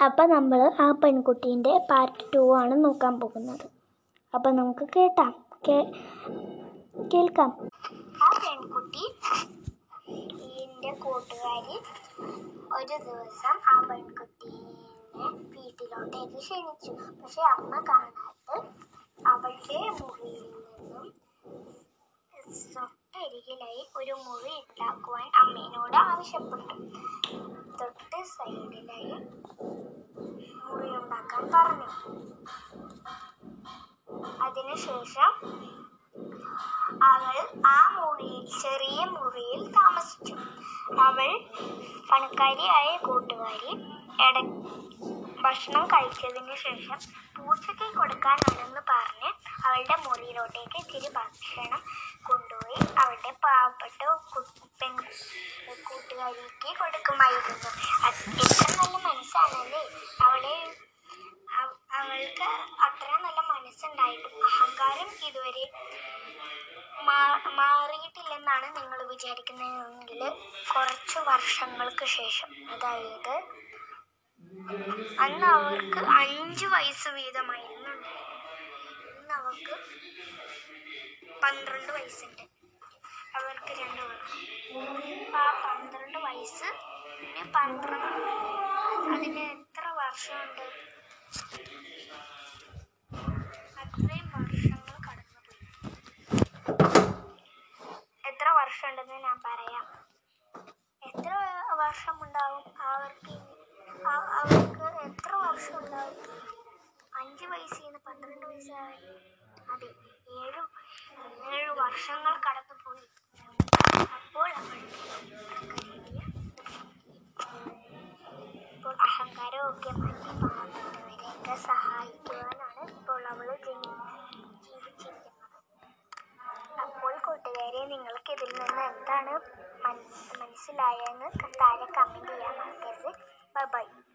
അപ്പം നമ്മൾ ആ പെൺകുട്ടീൻ്റെ പാർട്ട് ടു ആണ് നോക്കാൻ പോകുന്നത് അപ്പം നമുക്ക് കേട്ടാം കേ- കേൾക്കാം ആ പെൺകുട്ടി എൻ്റെ കൂട്ടുകാരി ഒരു ദിവസം ആ പെൺകുട്ടീനെ വീട്ടിലോട്ടേക്ക് ക്ഷണിച്ചു പക്ഷെ അമ്മ കാണാതെ അവളുടെ മുറിയിൽ നിന്നും തൊട്ടരികിലായി ഒരു മുറി ഉണ്ടാക്കുവാൻ അമ്മേനോട് ആവശ്യപ്പെട്ടു തൊട്ട് സൈഡിലായി മുറി ഉണ്ടാക്കാൻ പറഞ്ഞു അതിനുശേഷം അവൾ ആ മുറിയിൽ ചെറിയ മുറിയിൽ താമസിച്ചു അവൾ പണക്കാരിയായ കൂട്ടുകാരി ഇട ഭക്ഷണം കഴിച്ചതിന് ശേഷം പൂച്ചയ്ക്ക് കൊടുക്കാനാണെന്ന് പറഞ്ഞ് അവളുടെ മുറിയിലോട്ടേക്ക് ഇത്തിരി ഭക്ഷണം കൊണ്ടുപോയി അവളുടെ പാവപ്പെട്ട കു- പെൺ കൂട്ടുകാരിക്ക് കൊടുക്കുമായിരുന്നു അത് എത്ര നല്ല മനസ്സാണല്ലേ അവളെ അവ- അവൾക്ക് അത്ര നല്ല മനസ്സുണ്ടായിട്ടും അഹങ്കാരം ഇതുവരെ മാ- മാറിയിട്ടില്ലെന്നാണ് നിങ്ങൾ വിചാരിക്കുന്നതെങ്കിൽ കുറച്ച് വർഷങ്ങൾക്ക് ശേഷം അതായത് അന്ന് അവർക്ക് അഞ്ച് വയസ്സ് വീതമായിരുന്നു ഇന്ന് അവർക്ക് പന്ത്രണ്ട് വയസ്സുണ്ട് അവർക്ക് രണ്ട് പേർക്കും ആ പന്ത്രണ്ട് വയസ്സ് പിന്നെ പന്ത്രണ്ട് അതിന് എത്ര വർഷമുണ്ട് അത്രയും വർഷങ്ങൾ കടന്നുപോയി എത്ര വർഷമുണ്ടെന്ന് ഞാൻ പറയാം എത്ര വർഷമുണ്ടാവും അവർക്ക് ഇനി- അ- അവർക്ക് എത്ര വർഷം ഉണ്ടാവും അഞ്ച് വയസ്സിൽ നിന്ന് പന്ത്രണ്ട് വയസ്സായി അതെ ഏഴ് ഏഴ് വർഷങ്ങൾ കടന്നുപോയി അപ്പോൾ അവൾ കരഞ്ഞ് ഇപ്പോൾ അഹങ്കാരമൊക്കെ മാറ്റി പാവപ്പെട്ടവരെയൊക്കെ സഹായിക്കുവാനാണ് ഇപ്പോൾ അവൾ ജീവിച്ചിരിക്കുന്നത് അപ്പോൾ കൂട്ടുകാരെ നിങ്ങൾക്ക് ഇതിൽ നിന്ന് എന്താണ് മനസ് മനസ്സിലായെന്ന് താഴെ കമൻറ്റ് ചെയ്യാൻ മറക്കരുത് ബൈ ബൈ